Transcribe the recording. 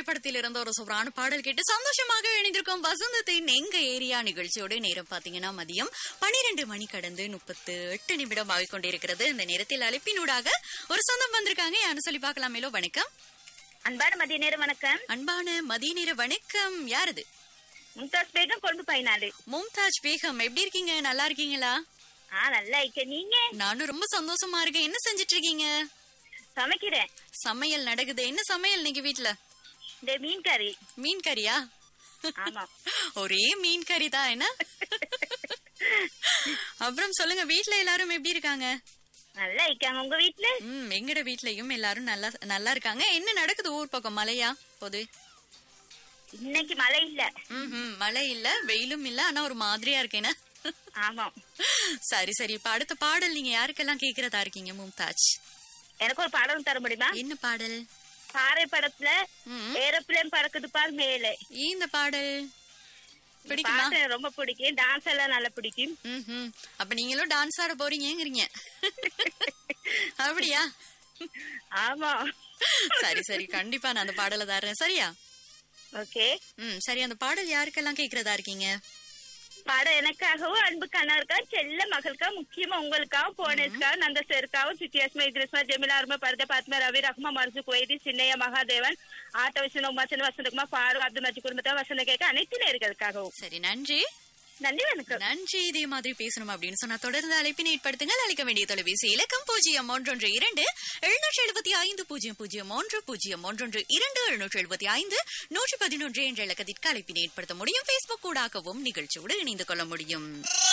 திரைப்படத்தில் இருந்த ஒரு சூப்பரான பாடல் கேட்டு சந்தோஷமாக இணைந்திருக்கோம் வசந்தத்தின் எங்க ஏரியா நிகழ்ச்சியோட நேரம் பாத்தீங்கன்னா மதியம் பனிரெண்டு மணி கடந்து முப்பத்து எட்டு நிமிடம் ஆகிக் கொண்டிருக்கிறது இந்த நேரத்தில் அழைப்பினூடாக ஒரு சொந்தம் வந்திருக்காங்க யாரும் சொல்லி பார்க்கலாமேலோ வணக்கம் அன்பான மதிய நேரம் வணக்கம் அன்பான மதிய நேர வணக்கம் யாரது மும்தாஸ் பேகம் கொண்டு பயனாளி மும்தாஜ் பேகம் எப்படி இருக்கீங்க நல்லா இருக்கீங்களா ஆ நல்லா இருக்க நீங்க நானும் ரொம்ப சந்தோஷமா இருக்கேன் என்ன செஞ்சிட்டு இருக்கீங்க சமைக்கிறேன் சமையல் நடக்குது என்ன சமையல் நீங்க வீட்ல இந்த மீன் கறி மீன் கறியா ஆமா ஒரே மீன் கறி தான் என்ன அப்புறம் சொல்லுங்க வீட்ல எல்லாரும் எப்படி இருக்காங்க நல்லா இருக்காங்க உங்க வீட்டுல ம் எங்கட வீட்லயும் எல்லாரும் நல்லா நல்லா இருக்காங்க என்ன நடக்குது ஊர் பக்கம் மழையா போது இன்னைக்கு மழை இல்ல ம் மழை இல்ல வெயிலும் இல்ல ஆனா ஒரு மாதிரியா இருக்கேனா ஆமா சரி சரி இப்ப அடுத்த பாடல் நீங்க யாருக்கெல்லாம் கேக்குறதா இருக்கீங்க மும்தாஜ் எனக்கு ஒரு படம் தர முடியுமா என்ன பாடல் பாறை படத்துல ம் ஏரோப்ளேன் பறக்குது பார் மேலே இந்த பாடல் பிடிக்குமா பாட்டு எனக்கு ரொம்ப பிடிக்கும் டான்ஸ் எல்லாம் நல்லா பிடிக்கும் ம் அப்ப நீங்களும் டான்ஸ் ஆட போறீங்கங்கிறீங்க அப்படியா ஆமா சரி சரி கண்டிப்பா நான் அந்த பாடலை தர்றேன் சரியா ஓகே ம் சரி அந்த பாடல் யாருக்கெல்லாம் கேக்குறதா இருக்கீங்க படம் எனக்காகவும் அன்பு கண்ணருக்கா செல்ல மகளுக்கா முக்கியமா உங்களுக்காகவும் போனேஸ்க்காக நந்த சேருக்காகவும் சித்தியாஸ்மா இத்ரிஸ்மா ஜெமிலா அருமா பரத பாத்மா ரவி ரஹ்மா மர்சு கொய்தி சின்னையா மகாதேவன் ஆட்ட விஷ்ணு உமாசன் வசந்தகுமார் ஃபாரூக் அப்துல் மஜி குடும்பத்தை வசந்த கேட்க அனைத்து நேர்களுக்காகவும் சரி நன்றி நன்றி வணக்கம் நன்றி இதே மாதிரி பேசணும் அப்படின்னு சொன்னா தொடர்ந்து அழைப்பினை ஏற்படுத்துங்கள் அழைக்க வேண்டிய தொலைபேசி இலக்கம் பூஜ்ஜியம் ஒன்றொன்று இரண்டு எழுநூற்றி எழுபத்தி ஐந்து பூஜ்ஜியம் பூஜ்ஜியம் ஒன்று பூஜ்ஜியம் ஒன்றொன்று இரண்டு எழுநூற்றி எழுபத்தி ஐந்து நூற்றி பதினொன்று என்ற இலக்கத்திற்கு அழைப்பினை ஏற்படுத்த முடியும் பேஸ்புக் ஊடாகவும் நிகழ்ச்சியோடு இணைந்து கொள்ள முடியும்